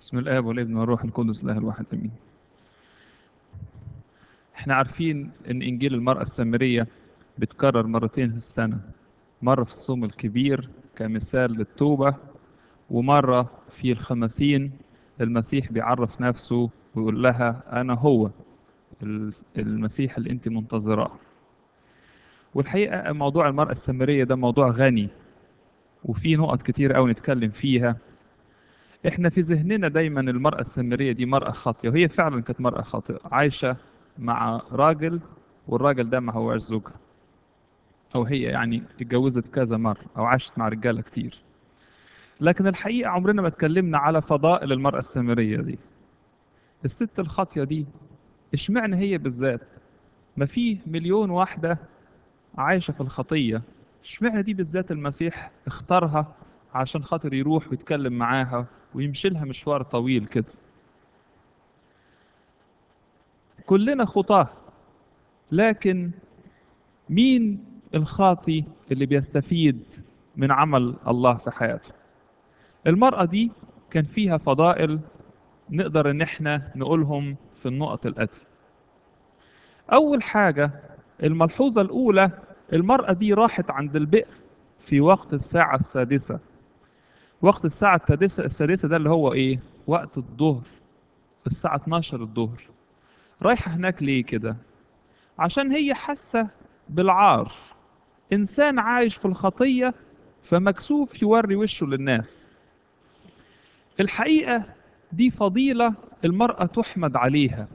بسم الآب والابن والروح القدس الله الواحد آمين. احنا عارفين إن إنجيل المرأة السامرية بيتكرر مرتين في السنة، مرة في الصوم الكبير كمثال للتوبة، ومرة في الخمسين المسيح بيعرف نفسه ويقول لها أنا هو المسيح اللي أنت منتظراه. والحقيقة موضوع المرأة السامرية ده موضوع غني وفي نقط كتير أوي نتكلم فيها احنا في ذهننا دايما المرأة السامرية دي مرأة خاطئة وهي فعلا كانت مرأة خاطئة عايشة مع راجل والراجل ده ما هواش زوجها أو هي يعني اتجوزت كذا مرة أو عاشت مع رجالة كتير لكن الحقيقة عمرنا ما اتكلمنا على فضائل المرأة السامرية دي الست الخاطية دي اشمعنى هي بالذات ما فيه مليون واحدة عايشة في الخطية اشمعنى دي بالذات المسيح اختارها عشان خاطر يروح ويتكلم معاها ويمشي لها مشوار طويل كده كلنا خطاه لكن مين الخاطي اللي بيستفيد من عمل الله في حياته المرأة دي كان فيها فضائل نقدر ان احنا نقولهم في النقط الاتي اول حاجة الملحوظة الاولى المرأة دي راحت عند البئر في وقت الساعة السادسة وقت الساعة السادسة السادسة ده اللي هو ايه وقت الظهر الساعة 12 الظهر رايحة هناك ليه كده عشان هي حاسة بالعار إنسان عايش في الخطية فمكسوف يوري وشه للناس الحقيقة دي فضيلة المرأة تحمد عليها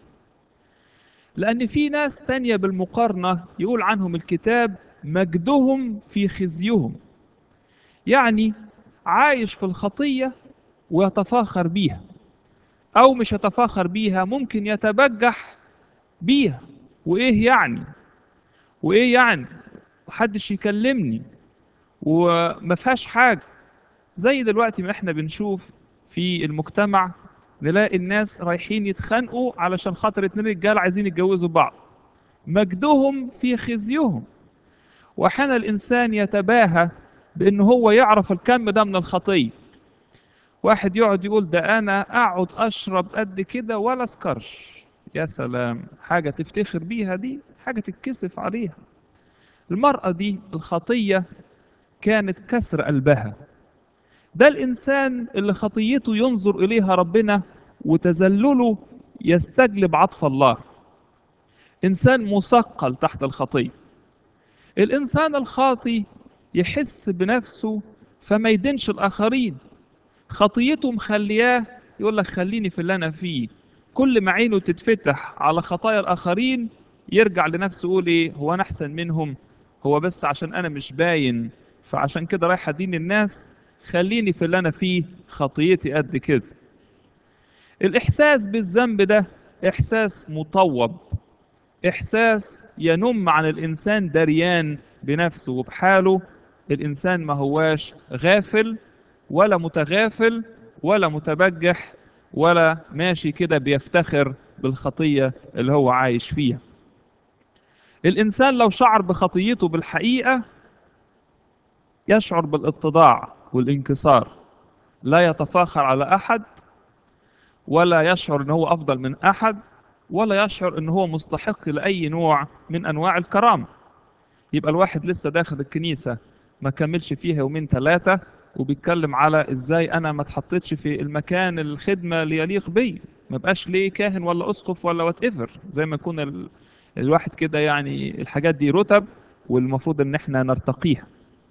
لأن في ناس تانية بالمقارنة يقول عنهم الكتاب مجدهم في خزيهم يعني عايش في الخطية ويتفاخر بيها أو مش يتفاخر بيها ممكن يتبجح بيها وإيه يعني وإيه يعني محدش يكلمني وما فيهاش حاجة زي دلوقتي ما احنا بنشوف في المجتمع نلاقي الناس رايحين يتخانقوا علشان خاطر اتنين رجال عايزين يتجوزوا بعض مجدهم في خزيهم واحيانا الانسان يتباهى بان هو يعرف الكم ده من الخطيه واحد يقعد يقول ده انا اقعد اشرب قد كده ولا اسكرش يا سلام حاجه تفتخر بيها دي حاجه تتكسف عليها المراه دي الخطيه كانت كسر قلبها ده الانسان اللي خطيته ينظر اليها ربنا وتذلله يستجلب عطف الله انسان مثقل تحت الخطيه الانسان الخاطي يحس بنفسه فما يدينش الاخرين خطيته مخلياه يقول لك خليني في اللي انا فيه كل ما عينه تتفتح على خطايا الاخرين يرجع لنفسه يقول ايه هو انا احسن منهم هو بس عشان انا مش باين فعشان كده رايح ادين الناس خليني في اللي انا فيه خطيتي قد كده الاحساس بالذنب ده احساس مطوب احساس ينم عن الانسان دريان بنفسه وبحاله الانسان ما هواش غافل ولا متغافل ولا متبجح ولا ماشي كده بيفتخر بالخطيه اللي هو عايش فيها الانسان لو شعر بخطيته بالحقيقه يشعر بالاتضاع والانكسار لا يتفاخر على احد ولا يشعر ان هو افضل من احد ولا يشعر ان هو مستحق لاي نوع من انواع الكرامه يبقى الواحد لسه داخل الكنيسه ما كملش فيها يومين ثلاثه وبيتكلم على ازاي انا ما اتحطيتش في المكان الخدمه اللي يليق بي ما بقاش ليه كاهن ولا اسقف ولا وات ايفر زي ما يكون ال... الواحد كده يعني الحاجات دي رتب والمفروض ان احنا نرتقيها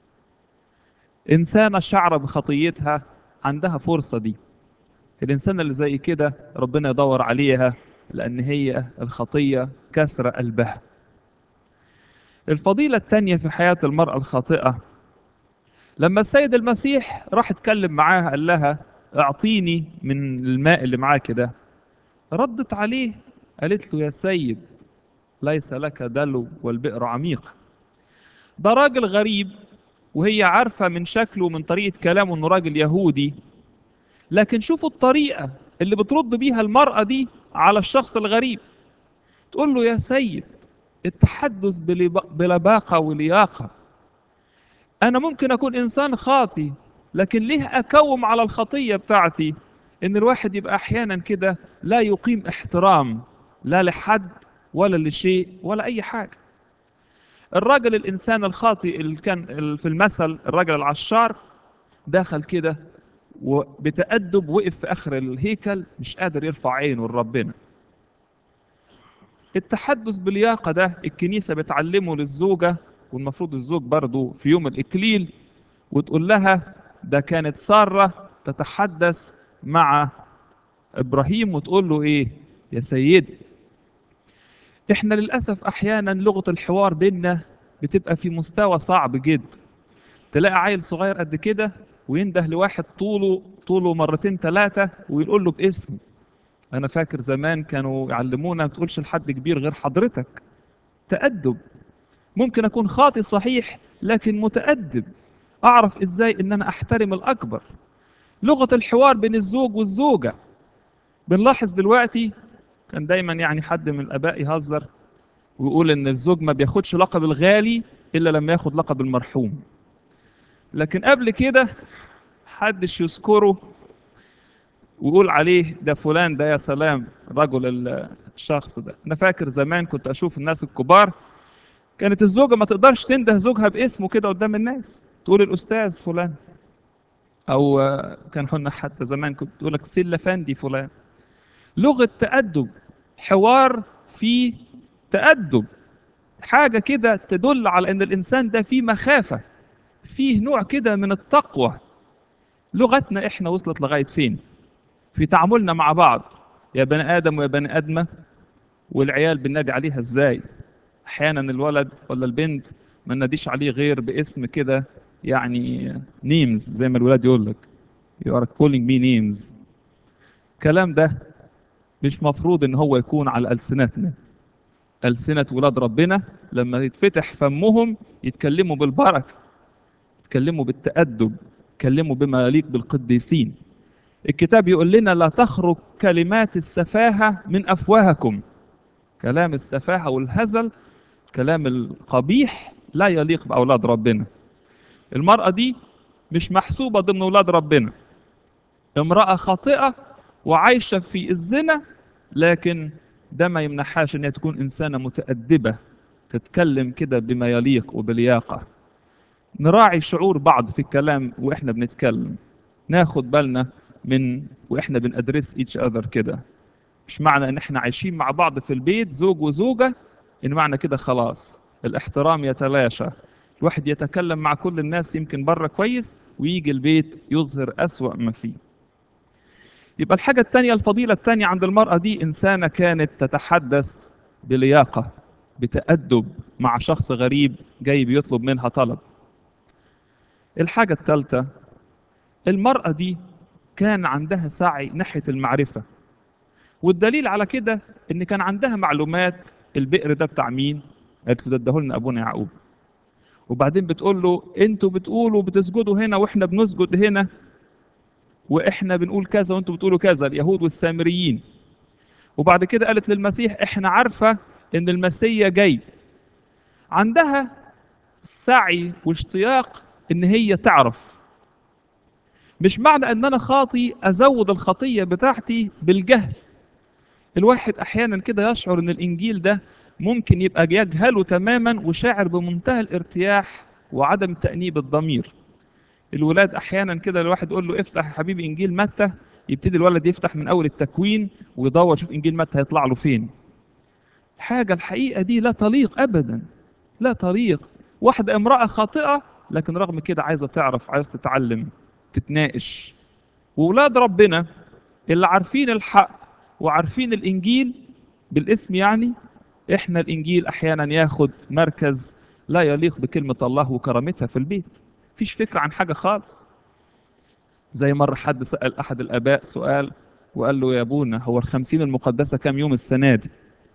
انسانه شعر بخطيتها عندها فرصه دي الانسان اللي زي كده ربنا يدور عليها لان هي الخطيه كسر قلبها الفضيله الثانيه في حياه المراه الخاطئه لما السيد المسيح راح اتكلم معاها قال لها اعطيني من الماء اللي معاك ده ردت عليه قالت له يا سيد ليس لك دلو والبئر عميق ده راجل غريب وهي عارفه من شكله ومن طريقه كلامه انه راجل يهودي لكن شوفوا الطريقه اللي بترد بيها المراه دي على الشخص الغريب تقول له يا سيد التحدث بلباقه ولياقه انا ممكن اكون انسان خاطي لكن ليه اكوم على الخطيه بتاعتي ان الواحد يبقى احيانا كده لا يقيم احترام لا لحد ولا لشيء ولا اي حاجه الراجل الانسان الخاطئ اللي كان في المثل الراجل العشار دخل كده وبتأدب وقف في اخر الهيكل مش قادر يرفع عينه لربنا التحدث بلياقة ده الكنيسة بتعلمه للزوجة والمفروض الزوج برضه في يوم الإكليل وتقول لها ده كانت سارة تتحدث مع إبراهيم وتقول له إيه يا سيدي إحنا للأسف أحيانا لغة الحوار بيننا بتبقى في مستوى صعب جدا تلاقي عيل صغير قد كده وينده لواحد طوله طوله مرتين ثلاثة ويقول له باسمه أنا فاكر زمان كانوا يعلمونا ما تقولش لحد كبير غير حضرتك تأدب ممكن أكون خاطي صحيح لكن متأدب أعرف إزاي إن أنا أحترم الأكبر لغة الحوار بين الزوج والزوجة بنلاحظ دلوقتي كان دايما يعني حد من الآباء يهزر ويقول إن الزوج ما بياخدش لقب الغالي إلا لما ياخد لقب المرحوم لكن قبل كده حدش يذكره ويقول عليه ده فلان ده يا سلام رجل الشخص ده انا فاكر زمان كنت اشوف الناس الكبار كانت الزوجه ما تقدرش تنده زوجها باسمه كده قدام الناس تقول الاستاذ فلان او كان حنا حتى زمان كنت تقول لك سيل فندي فلان لغه تادب حوار في تادب حاجه كده تدل على ان الانسان ده فيه مخافه فيه نوع كده من التقوى لغتنا احنا وصلت لغايه فين في تعاملنا مع بعض يا بني ادم ويا بني ادمه والعيال بننادي عليها ازاي احيانا الولد ولا البنت ما نناديش عليه غير باسم كده يعني نيمز زي ما الولاد يقول لك you are calling me names الكلام ده مش مفروض ان هو يكون على السنتنا السنه ولاد ربنا لما يتفتح فمهم يتكلموا بالبركه يتكلموا بالتادب يتكلموا بما يليق بالقديسين الكتاب يقول لنا لا تخرج كلمات السفاهة من أفواهكم كلام السفاهة والهزل كلام القبيح لا يليق بأولاد ربنا المرأة دي مش محسوبة ضمن أولاد ربنا امرأة خاطئة وعايشة في الزنا لكن ده ما يمنحهاش ان هي تكون انسانة متأدبة تتكلم كده بما يليق وبلياقة نراعي شعور بعض في الكلام واحنا بنتكلم ناخد بالنا من واحنا بندرس ايتش اذر كده مش معنى ان احنا عايشين مع بعض في البيت زوج وزوجة ان معنى كده خلاص الاحترام يتلاشى الواحد يتكلم مع كل الناس يمكن بره كويس ويجي البيت يظهر أسوأ ما فيه يبقى الحاجة الثانية الفضيلة الثانية عند المرأة دي إنسانة كانت تتحدث بلياقة بتأدب مع شخص غريب جاي بيطلب منها طلب الحاجة الثالثة المرأة دي كان عندها سعي ناحية المعرفة والدليل على كده إن كان عندها معلومات البئر ده بتاع مين؟ قالت له ده لنا أبونا يعقوب وبعدين بتقول له انتوا بتقولوا بتسجدوا هنا واحنا بنسجد هنا واحنا بنقول كذا وانتوا بتقولوا كذا اليهود والسامريين وبعد كده قالت للمسيح احنا عارفة ان المسيا جاي عندها سعي واشتياق ان هي تعرف مش معنى ان انا خاطي ازود الخطية بتاعتي بالجهل الواحد احيانا كده يشعر ان الانجيل ده ممكن يبقى يجهله تماما وشاعر بمنتهى الارتياح وعدم تأنيب الضمير الولاد احيانا كده الواحد يقول له افتح يا حبيبي انجيل متى يبتدي الولد يفتح من اول التكوين ويدور يشوف انجيل متى هيطلع له فين حاجه الحقيقه دي لا تليق ابدا لا تليق واحده امراه خاطئه لكن رغم كده عايزه تعرف عايزه تتعلم تتناقش واولاد ربنا اللي عارفين الحق وعارفين الانجيل بالاسم يعني احنا الانجيل احيانا ياخد مركز لا يليق بكلمه الله وكرامتها في البيت مفيش فكره عن حاجه خالص زي مره حد سال احد الاباء سؤال وقال له يا ابونا هو الخمسين المقدسه كام يوم السنه دي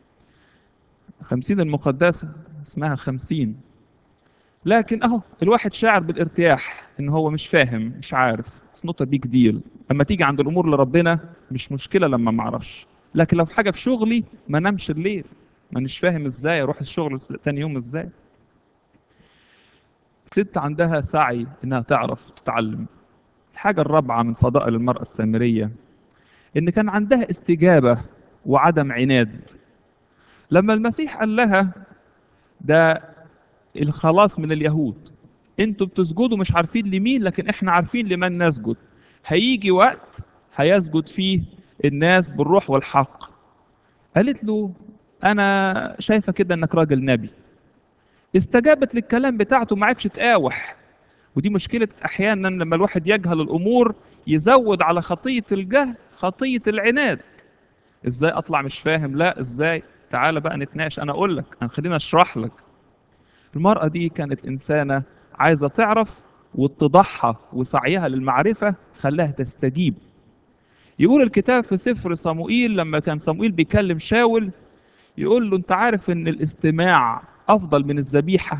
خمسين المقدسه اسمها خمسين لكن اهو الواحد شاعر بالارتياح ان هو مش فاهم مش عارف اتس نوت بيج ديل اما تيجي عند الامور لربنا مش مشكله لما ما اعرفش لكن لو حاجه في شغلي ما نامش الليل ما مش فاهم ازاي اروح الشغل تاني يوم ازاي ست عندها سعي انها تعرف تتعلم الحاجة الرابعة من فضائل المرأة السامرية ان كان عندها استجابة وعدم عناد لما المسيح قال لها ده الخلاص من اليهود انتوا بتسجدوا مش عارفين لمين لكن احنا عارفين لمن نسجد هيجي وقت هيسجد فيه الناس بالروح والحق قالت له انا شايفه كده انك راجل نبي استجابت للكلام بتاعته ما عادش تقاوح ودي مشكله احيانا لما الواحد يجهل الامور يزود على خطيه الجهل خطيه العناد ازاي اطلع مش فاهم لا ازاي تعالى بقى نتناقش انا اقول لك انا خليني اشرح لك المراه دي كانت انسانه عايزه تعرف واتضاحها وسعيها للمعرفه خلاها تستجيب يقول الكتاب في سفر صموئيل لما كان صموئيل بيكلم شاول يقول له انت عارف ان الاستماع افضل من الذبيحه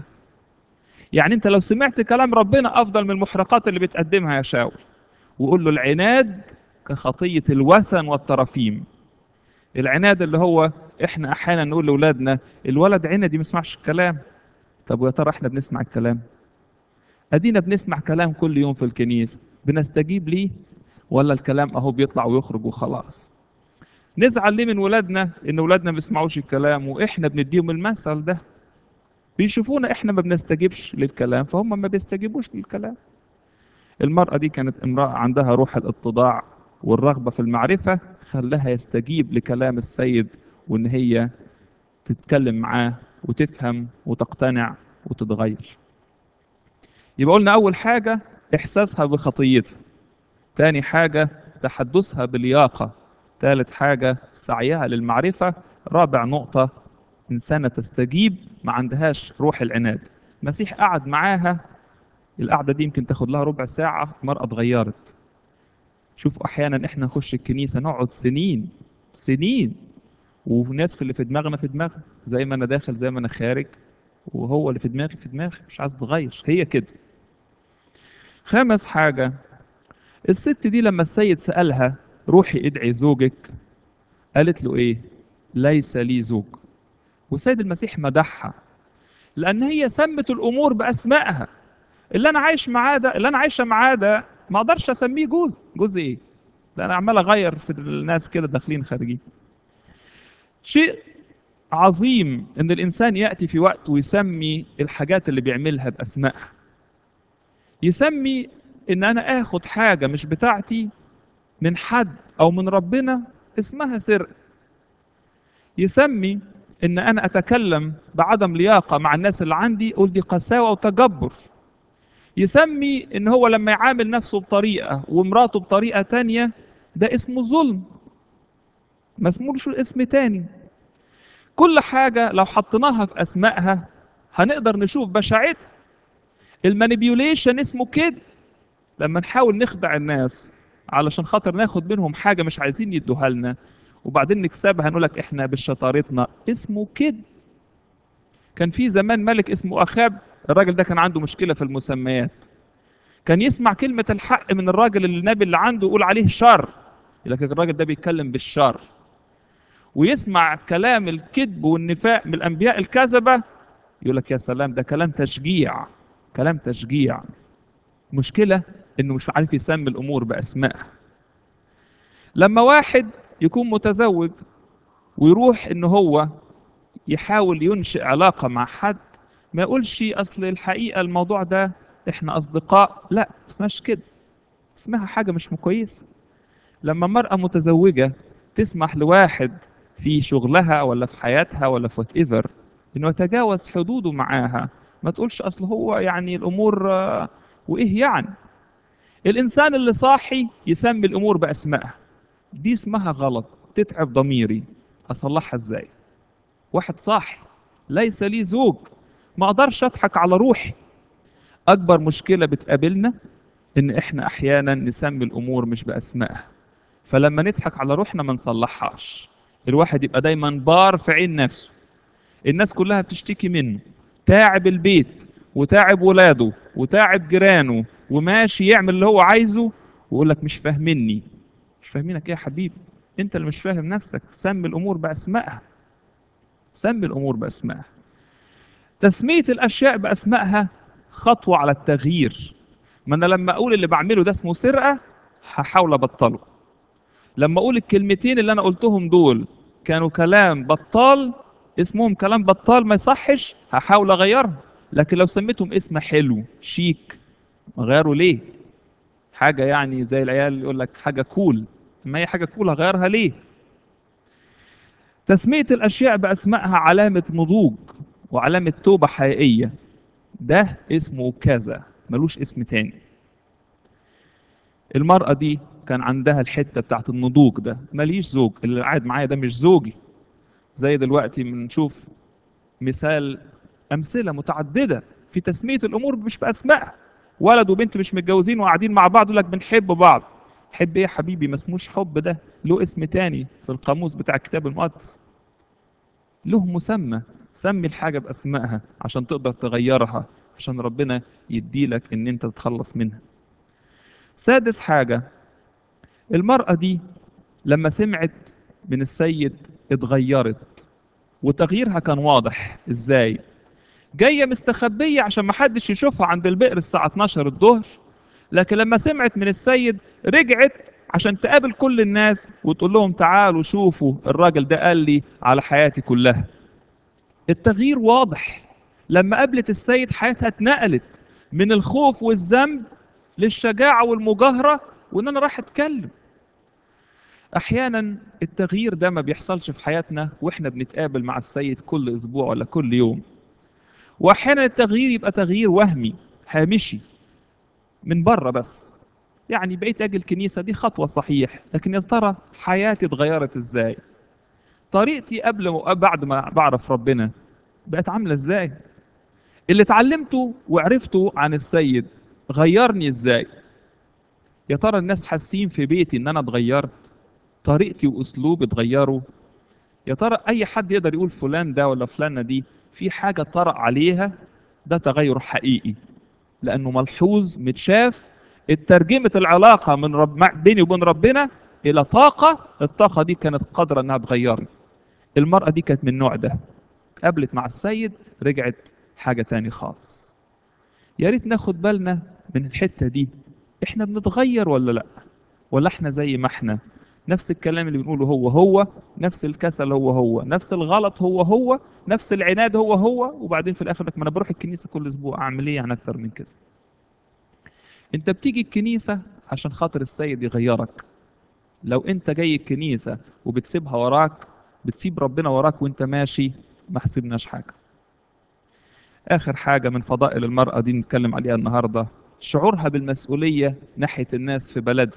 يعني انت لو سمعت كلام ربنا افضل من المحرقات اللي بتقدمها يا شاول ويقول له العناد كخطيه الوثن والترافيم العناد اللي هو احنا احيانا نقول لاولادنا الولد عندي ما يسمعش الكلام طب ويا ترى احنا بنسمع الكلام ادينا بنسمع كلام كل يوم في الكنيسه بنستجيب ليه ولا الكلام اهو بيطلع ويخرج وخلاص نزعل ليه من ولادنا ان ولادنا ما بيسمعوش الكلام واحنا بنديهم المثل ده بيشوفونا احنا ما بنستجيبش للكلام فهم ما بيستجيبوش للكلام المرأة دي كانت امرأة عندها روح الاتضاع والرغبة في المعرفة خلاها يستجيب لكلام السيد وان هي تتكلم معاه وتفهم وتقتنع وتتغير يبقى قلنا اول حاجة احساسها بخطيتها تاني حاجة تحدثها بلياقة ثالث حاجة سعيها للمعرفة رابع نقطة إنسانة تستجيب ما عندهاش روح العناد المسيح قعد معاها القعدة دي يمكن تاخد لها ربع ساعة المرأة اتغيرت شوف أحيانا إحنا نخش الكنيسة نقعد سنين سنين ونفس اللي في دماغنا في دماغنا زي ما أنا داخل زي ما أنا خارج وهو اللي في دماغي في دماغي مش عايز تغير هي كده خامس حاجة الست دي لما السيد سألها روحي ادعي زوجك قالت له ايه ليس لي زوج والسيد المسيح مدحها لان هي سمت الامور باسمائها اللي انا عايش معاه ده اللي انا عايشه معاه ده ما اقدرش اسميه جوز جوز ايه ده انا عمال اغير في الناس كده داخلين خارجين شيء عظيم ان الانسان ياتي في وقت ويسمي الحاجات اللي بيعملها باسمائها يسمي ان انا اخد حاجه مش بتاعتي من حد او من ربنا اسمها سرقه يسمي ان انا اتكلم بعدم لياقه مع الناس اللي عندي يقول دي قساوه وتجبر يسمي ان هو لما يعامل نفسه بطريقه ومراته بطريقه تانية ده اسمه ظلم ما اسموش اسم تاني كل حاجه لو حطيناها في اسمائها هنقدر نشوف بشاعتها المانيبيوليشن اسمه كده لما نحاول نخدع الناس علشان خاطر ناخد منهم حاجة مش عايزين يدوها لنا وبعدين نكسبها نقول لك احنا بشطارتنا اسمه كده كان في زمان ملك اسمه أخاب الراجل ده كان عنده مشكلة في المسميات كان يسمع كلمة الحق من الراجل النبي اللي عنده يقول عليه شر يقول لك الراجل ده بيتكلم بالشر ويسمع كلام الكذب والنفاق من الأنبياء الكذبة يقول لك يا سلام ده كلام تشجيع كلام تشجيع مشكلة انه مش عارف يسمي الامور باسمائها لما واحد يكون متزوج ويروح ان هو يحاول ينشئ علاقة مع حد ما يقولش اصل الحقيقة الموضوع ده احنا اصدقاء لا اسمهاش كده اسمها حاجة مش كويسة لما مرأة متزوجة تسمح لواحد في شغلها ولا في حياتها ولا في وات ايفر انه يتجاوز حدوده معاها ما تقولش اصل هو يعني الامور وايه يعني الانسان اللي صاحي يسمي الامور باسمائها دي اسمها غلط تتعب ضميري اصلحها ازاي واحد صاحي ليس لي زوج ما اقدرش اضحك على روحي اكبر مشكله بتقابلنا ان احنا احيانا نسمي الامور مش باسمائها فلما نضحك على روحنا ما نصلحهاش الواحد يبقى دايما بار في عين نفسه الناس كلها بتشتكي منه تعب البيت وتعب ولاده وتعب جيرانه وماشي يعمل اللي هو عايزه ويقول لك مش فاهمني مش فاهمينك ايه يا حبيبي انت اللي مش فاهم نفسك سمي الامور باسمائها سمي الامور باسمائها تسميه الاشياء باسمائها خطوه على التغيير ما انا لما اقول اللي بعمله ده اسمه سرقه هحاول ابطله لما اقول الكلمتين اللي انا قلتهم دول كانوا كلام بطال اسمهم كلام بطال ما يصحش هحاول اغيرهم لكن لو سميتهم اسم حلو شيك اغيره ليه حاجة يعني زي العيال يقول لك حاجة كول ما هي حاجة كول هغيرها ليه تسمية الأشياء بأسمائها علامة نضوج وعلامة توبة حقيقية ده اسمه كذا ملوش اسم تاني المرأة دي كان عندها الحتة بتاعت النضوج ده ماليش زوج اللي قاعد معايا ده مش زوجي زي دلوقتي بنشوف مثال أمثلة متعددة في تسمية الأمور مش بأسمائها ولد وبنت مش متجوزين وقاعدين مع بعض يقول لك بنحب بعض حب ايه يا حبيبي ما اسموش حب ده له اسم تاني في القاموس بتاع الكتاب المقدس له مسمى سمي الحاجة بأسمائها عشان تقدر تغيرها عشان ربنا يديلك ان انت تتخلص منها سادس حاجة المرأة دي لما سمعت من السيد اتغيرت وتغييرها كان واضح ازاي جاية مستخبية عشان محدش يشوفها عند البئر الساعة 12 الظهر لكن لما سمعت من السيد رجعت عشان تقابل كل الناس وتقول لهم تعالوا شوفوا الراجل ده قال لي على حياتي كلها التغيير واضح لما قابلت السيد حياتها اتنقلت من الخوف والذنب للشجاعة والمجاهرة وان انا راح اتكلم احيانا التغيير ده ما بيحصلش في حياتنا واحنا بنتقابل مع السيد كل اسبوع ولا كل يوم واحيانا التغيير يبقى تغيير وهمي هامشي من بره بس يعني بقيت اجي الكنيسه دي خطوه صحيح لكن يا ترى حياتي اتغيرت ازاي طريقتي قبل وبعد ما بعرف ربنا بقت عامله ازاي اللي اتعلمته وعرفته عن السيد غيرني ازاي يا ترى الناس حاسين في بيتي ان انا اتغيرت طريقتي واسلوبي اتغيروا يا ترى اي حد يقدر يقول فلان ده ولا فلانه دي في حاجه طرأ عليها ده تغير حقيقي لانه ملحوظ متشاف اترجمت العلاقه من رب بيني وبين ربنا الى طاقه الطاقه دي كانت قادره انها تغيرني المراه دي كانت من النوع ده قابلت مع السيد رجعت حاجه تاني خالص يا ريت ناخد بالنا من الحته دي احنا بنتغير ولا لا ولا احنا زي ما احنا نفس الكلام اللي بنقوله هو هو نفس الكسل هو هو نفس الغلط هو هو نفس العناد هو هو وبعدين في الاخر لك ما انا بروح الكنيسه كل اسبوع اعمل ايه يعني اكتر من كده انت بتيجي الكنيسه عشان خاطر السيد يغيرك لو انت جاي الكنيسه وبتسيبها وراك بتسيب ربنا وراك وانت ماشي ما حسبناش حاجه اخر حاجه من فضائل المراه دي نتكلم عليها النهارده شعورها بالمسؤوليه ناحيه الناس في بلدها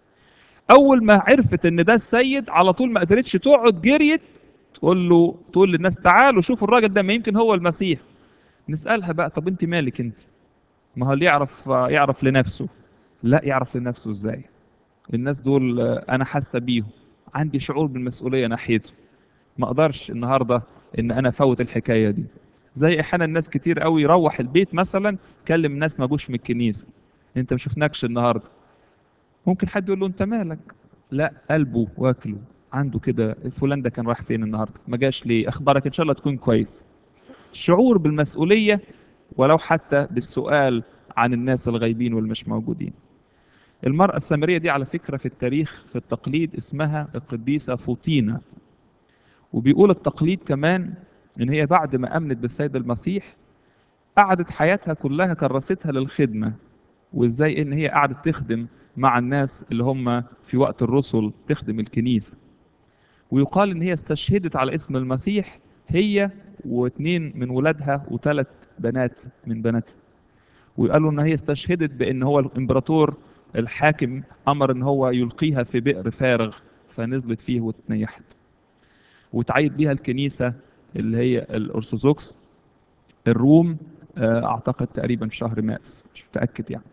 اول ما عرفت ان ده السيد على طول ما قدرتش تقعد جريت تقول له تقول للناس تعالوا شوفوا الراجل ده ما يمكن هو المسيح نسالها بقى طب انت مالك انت ما هو اللي يعرف يعرف لنفسه لا يعرف لنفسه ازاي الناس دول انا حاسه بيهم عندي شعور بالمسؤوليه ناحيته ما اقدرش النهارده ان انا افوت الحكايه دي زي احيانا الناس كتير قوي يروح البيت مثلا كلم ناس ما جوش من الكنيسه انت ما شفناكش النهارده ممكن حد يقول له انت مالك لا قلبه واكله عنده كده فلان ده كان رايح فين النهارده ما جاش ليه اخبارك ان شاء الله تكون كويس الشعور بالمسؤوليه ولو حتى بالسؤال عن الناس الغايبين والمش موجودين المرأة السامرية دي على فكرة في التاريخ في التقليد اسمها القديسة فوطينا وبيقول التقليد كمان ان هي بعد ما امنت بالسيد المسيح قعدت حياتها كلها كرستها للخدمة وازاي ان هي قعدت تخدم مع الناس اللي هم في وقت الرسل تخدم الكنيسة ويقال ان هي استشهدت على اسم المسيح هي واثنين من ولادها وثلاث بنات من بناتها وقالوا ان هي استشهدت بان هو الامبراطور الحاكم امر ان هو يلقيها في بئر فارغ فنزلت فيه واتنيحت وتعيد بيها الكنيسة اللي هي الأرثوذكس الروم أعتقد تقريبا في شهر مارس مش متأكد يعني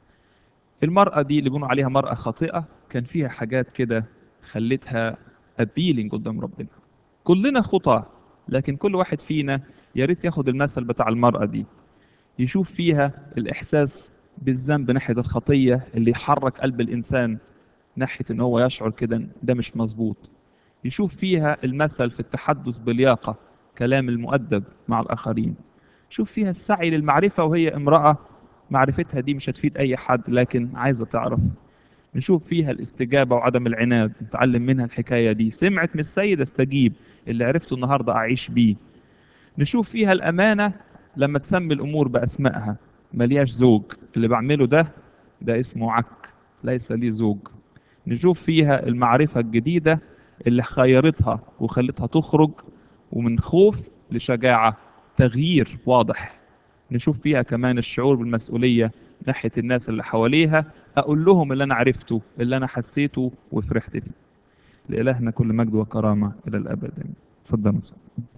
المرأة دي اللي بيقولوا عليها مرأة خاطئة كان فيها حاجات كده خلتها أبيلينج قدام ربنا كلنا خطاة لكن كل واحد فينا يا ريت ياخد المثل بتاع المرأة دي يشوف فيها الإحساس بالذنب ناحية الخطية اللي يحرك قلب الإنسان ناحية إن هو يشعر كده ده مش مظبوط يشوف فيها المثل في التحدث بلياقة كلام المؤدب مع الآخرين شوف فيها السعي للمعرفة وهي امرأة معرفتها دي مش هتفيد أي حد لكن عايزة تعرف نشوف فيها الاستجابة وعدم العناد نتعلم منها الحكاية دي سمعت من السيد استجيب اللي عرفته النهاردة أعيش بيه نشوف فيها الأمانة لما تسمي الأمور بأسمائها ملياش زوج اللي بعمله ده ده اسمه عك ليس لي زوج نشوف فيها المعرفة الجديدة اللي خيرتها وخلتها تخرج ومن خوف لشجاعة تغيير واضح نشوف فيها كمان الشعور بالمسؤولية ناحية الناس اللي حواليها أقول لهم اللي أنا عرفته اللي أنا حسيته وفرحت بيه لإلهنا كل مجد وكرامة إلى الأبد اتفضل